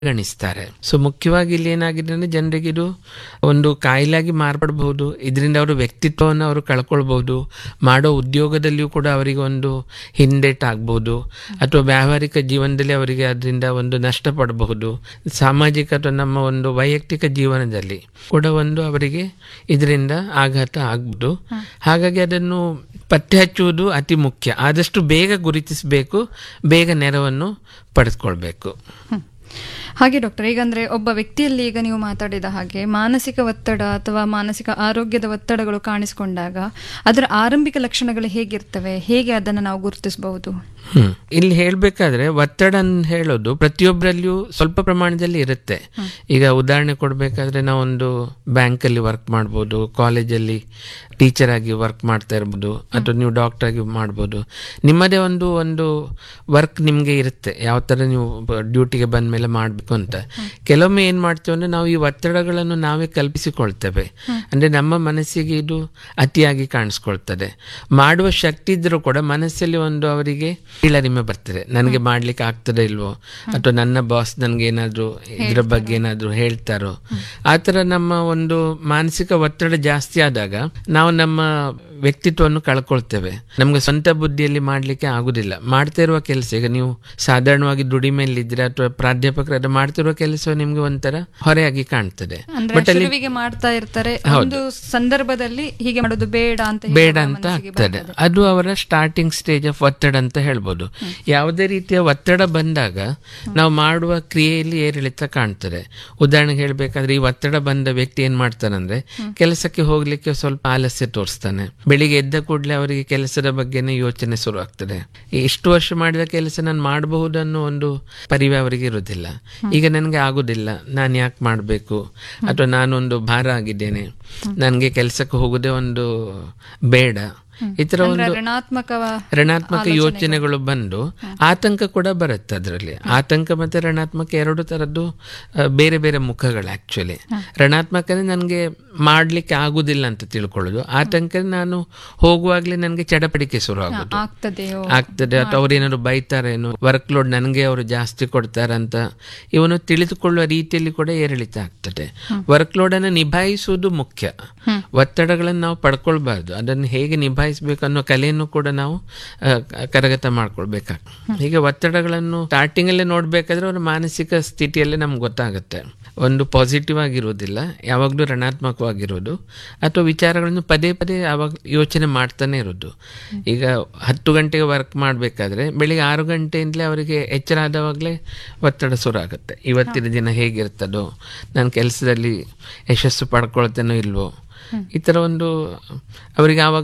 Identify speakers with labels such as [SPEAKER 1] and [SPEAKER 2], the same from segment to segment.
[SPEAKER 1] ಗಣಿಸ್ತಾರೆ so ಮುಖ್ಯವಾಗಿ ಇಲ್ಲಿ ಏನಾಗಿದೆ ಅಂದ್ರೆ ಜನರಿಗೆ ಇದು ಒಂದು ಕಾಯಿಲೆಯಾಗಿ ಮಾರ್ಪಡಬಹುದು ಇದರಿಂದ ಅವರ ವ್ಯಕ್ತಿತ್ವವನ್ನು ಅವರು ಕಳ್ಕೊಳ್ಬಹುದು ಮಾಡೋ ಉದ್ಯೋಗದಲ್ಲಿಯೂ ಕೂಡ ಅವರಿಗೆ ಒಂದು ಹಿಂದೇಟ್ ಆಗ್ಬಹುದು ಅಥವಾ ವ್ಯಾವಹಾರಿಕ ಜೀವನದಲ್ಲಿ ಅವರಿಗೆ ಅದರಿಂದ ಒಂದು ನಷ್ಟ ಪಡಬಹುದು ಸಾಮಾಜಿಕ ಅಥವಾ ನಮ್ಮ ಒಂದು ವೈಯಕ್ತಿಕ ಜೀವನದಲ್ಲಿ ಕೂಡ ಒಂದು ಅವರಿಗೆ ಇದರಿಂದ ಆಘಾತ ಆಗ್ಬೋದು ಹಾಗಾಗಿ ಅದನ್ನು ಪತ್ತೆ ಹಚ್ಚುವುದು ಅತಿ ಮುಖ್ಯ ಆದಷ್ಟು ಬೇಗ ಗುರುತಿಸಬೇಕು ಬೇಗ ನೆರವನ್ನು ಪಡೆದುಕೊಳ್ಬೇಕು
[SPEAKER 2] ಹ್ಮ್. ಹಾಗೆ ಡಾಕ್ಟರ್ ಈಗಂದ್ರೆ ಒಬ್ಬ ವ್ಯಕ್ತಿಯಲ್ಲಿ ಈಗ ನೀವು ಮಾತಾಡಿದ ಹಾಗೆ ಮಾನಸಿಕ ಒತ್ತಡ ಅಥವಾ ಮಾನಸಿಕ ಆರೋಗ್ಯದ ಒತ್ತಡಗಳು ಕಾಣಿಸಿಕೊಂಡಾಗ ಅದರ ಆರಂಭಿಕ ಲಕ್ಷಣಗಳು ಹೇಗಿರ್ತವೆ ಹೇಗೆ ಅದನ್ನು ನಾವು ಗುರುತಿಸಬಹುದು
[SPEAKER 1] ಹ್ಮ್ ಇಲ್ಲಿ ಹೇಳ್ಬೇಕಾದ್ರೆ ಒತ್ತಡ ಅಂತ ಹೇಳೋದು ಪ್ರತಿಯೊಬ್ಬರಲ್ಲಿಯೂ ಸ್ವಲ್ಪ ಪ್ರಮಾಣದಲ್ಲಿ ಇರುತ್ತೆ ಈಗ ಉದಾಹರಣೆ ಕೊಡ್ಬೇಕಾದ್ರೆ ನಾವೊಂದು ಬ್ಯಾಂಕ್ ಅಲ್ಲಿ ವರ್ಕ್ ಮಾಡ್ಬೋದು ಕಾಲೇಜಲ್ಲಿ ಟೀಚರ್ ಆಗಿ ವರ್ಕ್ ಮಾಡ್ತಾ ಇರ್ಬೋದು ಅಥವಾ ನೀವು ಡಾಕ್ಟರ್ ಆಗಿ ಮಾಡ್ಬೋದು ನಿಮ್ಮದೇ ಒಂದು ಒಂದು ವರ್ಕ್ ನಿಮ್ಗೆ ಇರುತ್ತೆ ಯಾವ ತರ ನೀವು ಡ್ಯೂಟಿಗೆ ಬಂದ ಮೇಲೆ ಮಾಡ್ಬೇಕು ಅಂತ ಕೆಲವೊಮ್ಮೆ ಏನ್ ಮಾಡ್ತೇವೆ ಅಂದ್ರೆ ನಾವು ಈ ಒತ್ತಡಗಳನ್ನು ನಾವೇ ಕಲ್ಪಿಸಿಕೊಳ್ತೇವೆ ಅಂದ್ರೆ ನಮ್ಮ ಮನಸ್ಸಿಗೆ ಇದು ಅತಿಯಾಗಿ ಕಾಣಿಸ್ಕೊಳ್ತದೆ ಮಾಡುವ ಶಕ್ತಿ ಇದ್ರೂ ಕೂಡ ಮನಸ್ಸಲ್ಲಿ ಒಂದು ಅವರಿಗೆ ಕೀಳರಿಮೆ ಬರ್ತದೆ ನನಗೆ ಮಾಡ್ಲಿಕ್ಕೆ ಆಗ್ತದೆ ಇಲ್ವೋ ಅಥವಾ ನನ್ನ ಬಾಸ್ ನನ್ಗೆ ಏನಾದ್ರು ಇದ್ರ ಬಗ್ಗೆ ಏನಾದ್ರು ಹೇಳ್ತಾರೋ ಆ ತರ ನಮ್ಮ ಒಂದು ಮಾನಸಿಕ ಒತ್ತಡ ಜಾಸ್ತಿ ಆದಾಗ ನಾವು ನಮ್ಮ ವ್ಯಕ್ತಿತ್ವವನ್ನು ಕಳ್ಕೊಳ್ತೇವೆ ನಮ್ಗೆ ಸ್ವಂತ ಬುದ್ಧಿಯಲ್ಲಿ ಮಾಡ್ಲಿಕ್ಕೆ ಆಗುದಿಲ್ಲ ಮಾಡ್ತಾ ಇರುವ ಕೆಲಸ ಈಗ ನೀವು ಸಾಧಾರಣವಾಗಿ ದುಡಿಮೆಯಲ್ಲಿದ್ರೆ ಅಥವಾ ಪ್ರಾಧ್ಯಾಪಕರಾದ ಮಾಡ್ತಿರುವ ಕೆಲಸ ನಿಮ್ಗೆ ಒಂಥರ ಹೊರೆಯಾಗಿ ಕಾಣ್ತದೆ
[SPEAKER 2] ಅಂದ್ರೆ ಶುರುವಿಗೆ ಮಾಡ್ತಾ ಇರ್ತಾರೆ ಒಂದು ಸಂದರ್ಭದಲ್ಲಿ ಹೀಗೆ ಮಾಡೋದು ಬೇಡ ಅಂತ ಹೇಳುವ
[SPEAKER 1] ಬೇಡ ಅಂತ
[SPEAKER 2] ಮನಸ್ಸಿಗೆ
[SPEAKER 1] ಆಗ್ತದೆ ಅದು ಅವರ ಸ್ಟಾರ್ಟಿಂಗ್ ಸ್ಟೇಜ್ ಆಫ್ ಒತ್ತಡ ಅಂತ ಹೇಳ್ಬೋದು ಯಾವುದೇ ರೀತಿಯ ಒತ್ತಡ ಬಂದಾಗ ನಾವು ಮಾಡುವ ಕ್ರಿಯೆಯಲ್ಲಿ ಏರಿಳಿತ ಕಾಣ್ತದೆ ಉದಾಹರಣೆಗೆ ಹೇಳ್ಬೇಕಾದ್ರೆ ಈ ಒತ್ತಡ ಬಂದ ವ್ಯಕ್ತಿ ಏನ್ ಮಾಡ್ತಾನಂದ್ರೆ ಕೆಲಸಕ್ಕೆ ಹೋಗ್ಲಿಕ್ಕೆ ಸ್ವಲ್ಪ ಆಲಸ್ಯ ತೋರಿಸ್ತಾನೆ ಬೆಳಿಗ್ಗೆ ಎದ್ದ ಕೂಡಲೇ ಅವರಿಗೆ ಕೆಲಸದ ಬಗ್ಗೆನೇ ಯೋಚನೆ ಶುರು ಆಗ್ತದೆ ಈ ಇಷ್ಟು ವರ್ಷ ಮಾಡಿದ ಕೆಲಸ ನಾನು ಮಾಡಬಹುದು ಅನ್ನೋ ಒಂದು ಪರಿವೆ ಅವರಿಗೆ ಇರುವುದಿಲ್ಲ ಈಗ ನನಗೆ ಆಗುದಿಲ್ಲ ನಾನು ಯಾಕೆ ಮಾಡಬೇಕು ಅಥವಾ ನಾನೊಂದು ಭಾರ ಆಗಿದ್ದೇನೆ ನನಗೆ ಕೆಲಸಕ್ಕೆ ಹೋಗುದೇ ಒಂದು ಬೇಡ ಈ ತರ
[SPEAKER 2] ಅಂದ್ರೆ
[SPEAKER 1] ಒಂದು
[SPEAKER 2] ಋಣಾತ್ಮಕ
[SPEAKER 1] ಋಣಾತ್ಮಕ ಯೋಚನೆಗಳು ಬಂದು ಆತಂಕ ಕೂಡ ಬರುತ್ತೆ ಅದರಲ್ಲಿ ಆತಂಕ ಮತ್ತೆ ಋಣಾತ್ಮಕ ಎರಡು ತರದ್ದು ಆ, ಬೇರೆ ಬೇರೆ ಮುಖಗಳು ಆಕ್ಚುಲಿ ಋಣಾತ್ಮಕನೇ ನನಗೆ ಮಾಡ್ಲಿಕ್ಕೆ ಆಗುದಿಲ್ಲ ಅಂತ ತಿಳ್ಕೊಳ್ಳೋದು ಆತಂಕ ನಾನು ಹೋಗುವಾಗ್ಲೇ ನನಗೆ ಚಡಪಡಿಕೆ ಶುರು ಆಗೋದು
[SPEAKER 2] ಆಗ್ತದೆಯೋ
[SPEAKER 1] ಆಗ್ತದೆ ಅಥವಾ ಅವ್ರೇನಾದ್ರು ಬೈತಾರೇನೋ ವರ್ಕ್ ಲೋಡ್ ನನಗೆ ಅವರು ಜಾಸ್ತಿ ಕೊಡ್ತಾರಂತ ಇವನು ತಿಳಿದುಕೊಳ್ಳುವ ರೀತಿಯಲ್ಲಿ ಕೂಡ ಏರಿಳಿತ ಆಗ್ತದೆ ವರ್ಕ್ ಲೋಡ್ ಅನ್ನು ನಿಭಾಯಿಸುವುದು ಮುಖ್ಯ ಒತ್ತಡಗಳನ್ನು ನಾವು ಪಡ್ಕೊಳ್ಬಾರ್ದು ಅದನ್ನು ಹೇಗೆ ನಿಭಾಯಿಸಬೇಕು ಅನ್ನೋ ಕಲೆಯನ್ನು ಕೂಡ ನಾವು ಆ, ಕ- ಕರಗತ ಮಾಡ್ಕೊಳ್ಬೇಕಾಗ್ತದೆ ಹೀಗೆ ಒತ್ತಡಗಳನ್ನು ಸ್ಟಾರ್ಟಿಂಗ್ ಅಲ್ಲೇ ನೋಡ್ಬೇಕಾದ್ರೆ ಅವ್ರ ಮಾನಸಿಕ ಸ್ಥಿತಿಯಲ್ಲೇ ನಮ್ಗೆ ಗೊತ್ತಾಗುತ್ತೆ ಒಂದು ಪಾಸಿಟಿವ್ ಆಗಿರೋದಿಲ್ಲ ಯಾವಾಗಲೂ ಋಣಾತ್ಮಕವಾಗಿರೋದು ಅಥವಾ ವಿಚಾರಗಳನ್ನು ಪದೇ ಪದೇ ಯಾವಾಗ ಯೋಚನೆ ಮಾಡ್ತಾನೆ ಇರೋದು ಈಗ ಹತ್ತು ಗಂಟೆಗೆ ವರ್ಕ್ ಮಾಡಬೇಕಾದ್ರೆ ಬೆಳಿಗ್ಗೆ ಆರು ಗಂಟೆಯಿಂದಲೇ ಅವರಿಗೆ ಎಚ್ಚರ ಆದವಾಗಲೇ ಒತ್ತಡ ಶುರು ಆಗುತ್ತೆ ಇವತ್ತಿನ ದಿನ ಹೇಗಿರ್ತದೋ ನಾನು ಕೆಲಸದಲ್ಲಿ ಯಶಸ್ಸು ಪಡ್ಕೊಳ್ತೇನೋ ಇಲ್ವೋ ಈ ಥರ ಒಂದು ಅವರಿಗೆ ಆವಾಗ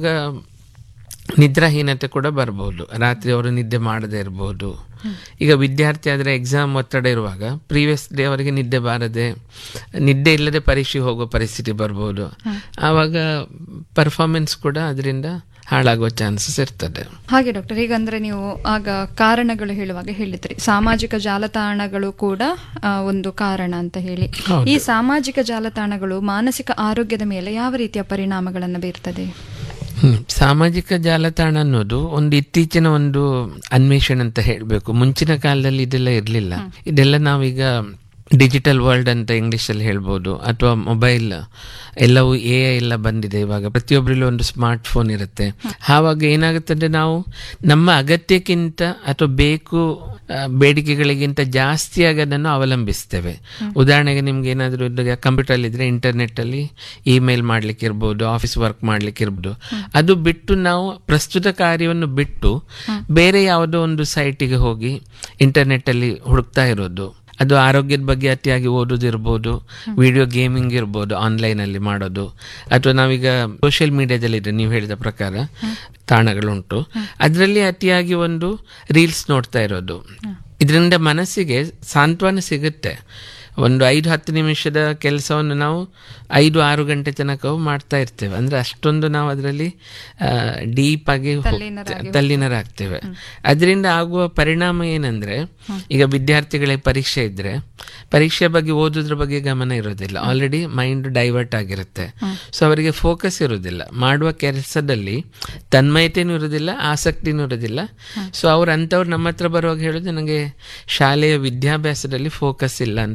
[SPEAKER 1] ನಿದ್ರಾಹೀನತೆ ಕೂಡ ಬರ್ಬೋದು ರಾತ್ರಿ ಅವರು ನಿದ್ದೆ ಮಾಡದೇ ಇರಬಹುದು ಈಗ ವಿದ್ಯಾರ್ಥಿ ಆದರೆ ಎಕ್ಸಾಮ್ ಒತ್ತಡ ಇರುವಾಗ ಪ್ರೀವಿಯಸ್ ಡೇ ಅವರಿಗೆ ನಿದ್ದೆ ಬಾರದೆ ನಿದ್ದೆ ಇಲ್ಲದೆ ಪರೀಕ್ಷೆಗೆ ಹೋಗೋ ಪರಿಸ್ಥಿತಿ ಬರ್ಬೋದು ಆವಾಗ ಪರ್ಫಾರ್ಮೆನ್ಸ್ ಕೂಡ ಅದರಿಂದ ಹಾಳಾಗುವ ಚಾನ್ಸಸ್ ಇರ್ತದೆ
[SPEAKER 2] ಹಾಗೆ ಡಾಕ್ಟರ್ ಈಗ ಅಂದ್ರೆ ನೀವು ಆಗ ಕಾರಣಗಳು ಹೇಳುವಾಗ ಹೇಳಿದ್ರಿ ಸಾಮಾಜಿಕ ಜಾಲತಾಣಗಳು ಕೂಡ ಆ, ಒಂದು ಕಾರಣ ಅಂತ ಹೇಳಿ ಈ ಸಾಮಾಜಿಕ ಜಾಲತಾಣಗಳು ಮಾನಸಿಕ ಆರೋಗ್ಯದ ಮೇಲೆ ಯಾವ ರೀತಿಯ ಪರಿಣಾಮಗಳನ್ನು ಬೀರ್ತದೆ
[SPEAKER 1] ಹ್ಮ್. ಸಾಮಾಜಿಕ ಜಾಲತಾಣ ಅನ್ನೋದು ಒಂದು ಇತ್ತೀಚಿನ ಒಂದು ಅನ್ವೇಷಣೆ ಅಂತ ಹೇಳಬೇಕು ಮುಂಚಿನ ಕಾಲದಲ್ಲಿ ಇದೆಲ್ಲ ಇರಲಿಲ್ಲ ಇದೆಲ್ಲ ನಾವೀಗ ಡಿಜಿಟಲ್ ವರ್ಲ್ಡ್ ಅಂತ ಇಂಗ್ಲಿಷ್ ಅಲ್ಲಿ ಹೇಳ್ಬೋದು ಅಥವಾ ಮೊಬೈಲ್ ಎಲ್ಲವೂ ಎ ಎಲ್ಲ ಬಂದಿದೆ ಇವಾಗ ಪ್ರತಿಯೊಬ್ಬರಲ್ಲೂ ಒಂದು ಸ್ಮಾರ್ಟ್ ಫೋನ್ ಇರುತ್ತೆ ಆವಾಗ ಏನಾಗುತ್ತೆ ಅಂದ್ರೆ ನಾವು ನಮ್ಮ ಅಗತ್ಯಕ್ಕಿಂತ ಅಥವಾ ಬೇಕು ಆ, ಬೇಡಿಕೆಗಳಿಗಿಂತ ಜಾಸ್ತಿಯಾಗಿ ಅದನ್ನು ಅವಲಂಬಿಸ್ತೇವೆ ಉದಾಹರಣೆಗೆ ನಿಮ್ಗೆ ಏನಾದರೂ ಕಂಪ್ಯೂಟರ್ ಇದ್ರೆ ಇಂಟರ್ನೆಟ್ ಅಲ್ಲಿ ಇಮೇಲ್ ಮಾಡ್ಲಿಕ್ಕೆ ಇರ್ಬೋದು ಆಫೀಸ್ ವರ್ಕ್ ಮಾಡ್ಲಿಕ್ಕೆ ಇರ್ಬೋದು ಅದು ಬಿಟ್ಟು ನಾವು ಪ್ರಸ್ತುತ ಕಾರ್ಯವನ್ನು ಬಿಟ್ಟು ಬೇರೆ ಯಾವುದೋ ಒಂದು ಸೈಟಿಗೆ ಹೋಗಿ ಇಂಟರ್ನೆಟ್ ಅಲ್ಲಿ ಹುಡುಕ್ತಾ ಇರೋದು ಅದು ಆರೋಗ್ಯದ ಬಗ್ಗೆ ಅತಿಯಾಗಿ ಓದೋದಿರ್ಬೋದು ವಿಡಿಯೋ ಗೇಮಿಂಗ್ ಇರ್ಬೋದು ಆನ್ಲೈನ್ ಅಲ್ಲಿ ಮಾಡೋದು ಅಥವಾ ನಾವೀಗ ಸೋಷಿಯಲ್ ಮೀಡಿಯಾದಲ್ಲಿ ಇದೆ ನೀವು ಹೇಳಿದ ಪ್ರಕಾರ ತಾಣಗಳುಂಟು ಅದರಲ್ಲಿ ಅತಿಯಾಗಿ ಒಂದು ರೀಲ್ಸ್ ನೋಡ್ತಾ ಇರೋದು ಇದರಿಂದ ಮನಸ್ಸಿಗೆ ಸಾಂತ್ವನ ಸಿಗುತ್ತೆ ಒಂದು ಐದು ಹತ್ತು ನಿಮಿಷದ ಕೆಲಸವನ್ನು ನಾವು ಐದು ಆರು ಗಂಟೆ ತನಕ ಮಾಡ್ತಾ ಇರ್ತೇವೆ ಅಂದ್ರೆ ಅಷ್ಟೊಂದು ನಾವು ಅದರಲ್ಲಿ ಡೀಪ್ ಆಗಿ ಹೋಗ್ತೇವೆ- ತಲ್ಲೀನರಾಗ್ತೇವೆ ಅದರಿಂದ ಆಗುವ ಪರಿಣಾಮ ಏನಂದ್ರೆ ಈಗ ವಿದ್ಯಾರ್ಥಿಗಳಿಗೆ ಪರೀಕ್ಷೆ ಇದ್ರೆ ಪರೀಕ್ಷೆ ಬಗ್ಗೆ ಓದೋದ್ರ ಬಗ್ಗೆ ಗಮನ ಇರೋದಿಲ್ಲ ಆಲ್ರೆಡಿ ಮೈಂಡ್ ಡೈವರ್ಟ್ ಆಗಿರುತ್ತೆ ಸೊ ಅವರಿಗೆ ಫೋಕಸ್ ಇರೋದಿಲ್ಲ ಮಾಡುವ ಕೆಲಸದಲ್ಲಿ ತನ್ಮಯತೆನೂ ಇರೋದಿಲ್ಲ ಆಸಕ್ತಿನೂ ಇರೋದಿಲ್ಲ ಸೊ ಅವ್ರು ಅಂಥವ್ರು ನಮ್ಮ ಹತ್ರ ಬರುವಾಗ ಹೇಳೋದು ನನಗೆ ಶಾಲೆಯ ವಿದ್ಯಾಭ್ಯಾಸದಲ್ಲಿ ಫೋಕಸ್ ಇಲ್ಲ ಅಂತ